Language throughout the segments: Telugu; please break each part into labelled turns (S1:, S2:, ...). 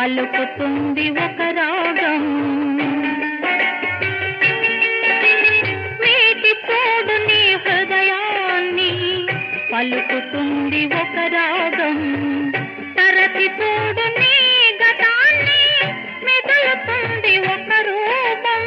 S1: పలుకుతుంది ఒక రాగం వీటి తోడు నీ హృదయాన్ని పలుకుతుంది ఒక రాగం తరచి చూడు నీ గతాన్ని మెదులుతుంది ఒక రూపం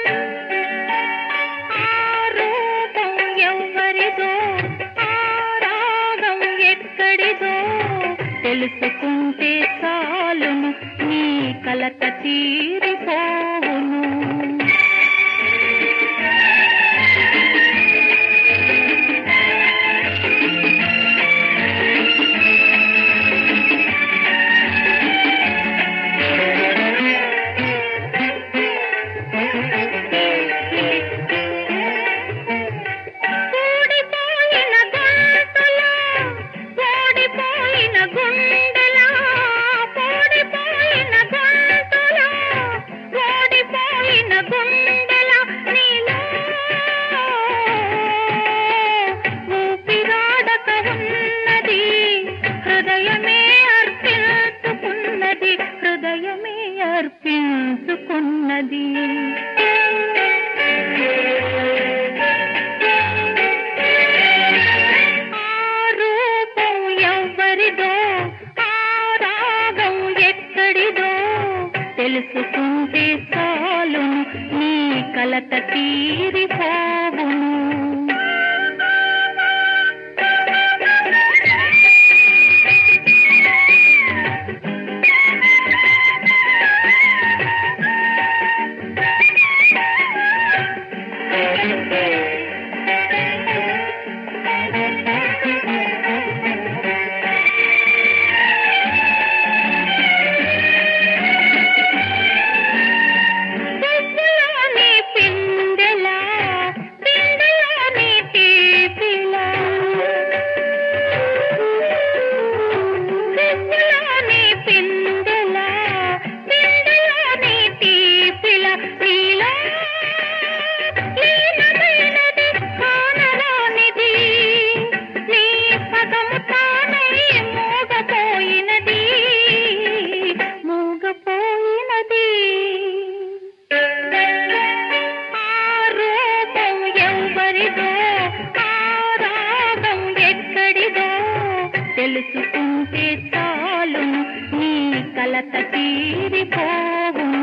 S1: ఆ రూపం ఎవ్వరిదో ఆ రాగం ఎక్కడిదో తెలుసుకుంటే చాలును నీ కలత తీరిపోవును కూడిపోయిన గొంతులో ఓడిపోయిన గుండెలా ఓడిపోయిన గొంతులో ఓడిపోయిన గుండెలా నీలో ఊపిరాడక ఉన్నది హృదయమే అర్పించుకున్నది హృదయమే అర్పించుకున్నది ఆ రూపం ఎవ్వరిదో ఆ రాగం ఎక్కడిదో తెలుసుకుంటే చాలు నీ కలత తీరిపోవును పువ్వులోని పిందెలా పిందెలోని తీపిలా పువ్వులోని పిందెలా పిందెలోని తీపిలా నీలో లీనమైనది కానరానిది నీ పదము తానై మూగపోయినది మూగపోయినది ఆ రూపం ఎవ్వరిదో ఆ రాగం ఎక్కడిదో తెలుసుకుంటే చాలు నీ కలత తీరిపోవును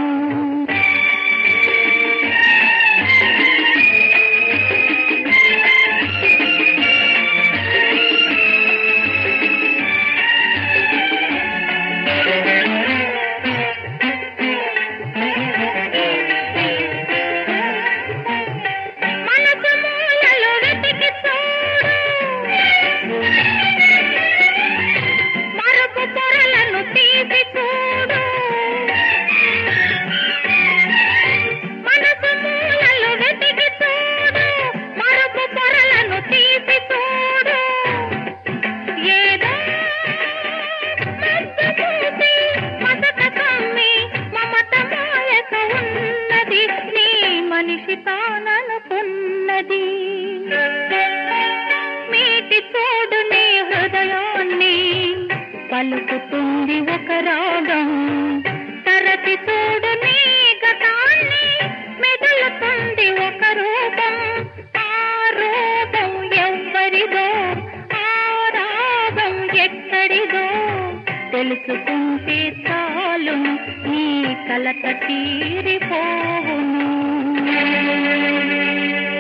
S1: మనసు మూలలో వెతికి చూడు మరొక పొరలను తీసి చూడు మనసు మూలలో వెతికి చూడు మరొక పొరలను తీసి చూడు ఏదో మత్తు చూసి మసక కమ్మి మమత మాయక ఉన్నది నీ మనిషి తాననుకున్నది మీటి చూడు నీ హృదయాన్ని పలుకుతుంది ఒక రాగం తరచి చూడు నీ గతాన్ని మెదులుతుంది ఒక రూపం ఆ రూపం ఎవ్వరిదో ఆ రాగం ఎక్కడిదో తెలుసుకుంటే చాలు నీ కలత తీరిపోవును